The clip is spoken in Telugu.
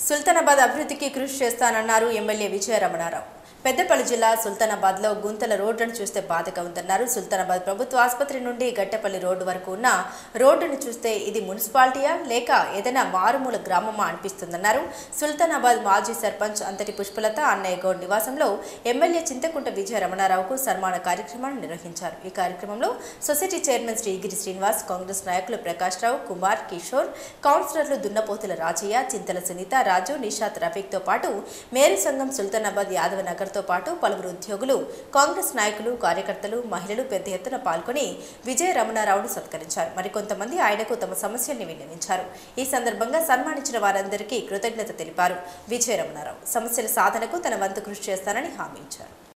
సుల్తానాబాద్ అభివృద్ధికి కృషి చేస్తానన్నారు ఎమ్మెల్యే విజయ రమణారావు పెద్దపల్లి జిల్లా సుల్తానాబాద్ లో గుంతల రోడ్డును చూస్తే బాధగా ఉందన్నారు సుల్తానాబాద్ ప్రభుత్వ ఆసుపత్రి నుండి గట్టపల్లి రోడ్డు వరకు ఉన్న రోడ్డును చూస్తే ఇది మున్సిపాలిటీయా లేక ఏదైనా మారుమూల గ్రామమా అనిపిస్తుందన్నారు సుల్తానాబాద్ మాజీ సర్పంచ్ అంతటి పుష్పలత అన్నయ్య గౌడ్ నివాసంలో ఎమ్మెల్యే చింతకుంట విజయ రమణారావుకు సన్మాన కార్యక్రమాన్ని నిర్వహించారు ఈ కార్యక్రమంలో సొసైటీ చైర్మన్ శ్రీగిరి శ్రీనివాస్ కాంగ్రెస్ నాయకులు ప్రకాష్ రావు కుమార్ కిషోర్ కౌన్సిలర్లు దున్నపోతుల రాజయ్య చింతల సునీత రాజు నిషాద్ రఫీక్తో పాటు మేరు సంఘం సుల్తానాబాద్ యాదవ నగర్తో పాటు పలువురు ఉద్యోగులు కాంగ్రెస్ నాయకులు కార్యకర్తలు మహిళలు పెద్ద ఎత్తున పాల్గొని విజయ రమణారావును సత్కరించారు మరికొంతమంది ఆయనకు తమ సమస్యల్ని విన్నవించారు ఈ సందర్భంగా సన్మానించిన వారందరికీ కృతజ్ఞత తెలిపారు విజయ రమణారావు సమస్యల సాధనకు తన వంతు కృషి చేస్తానని హామీ ఇచ్చారు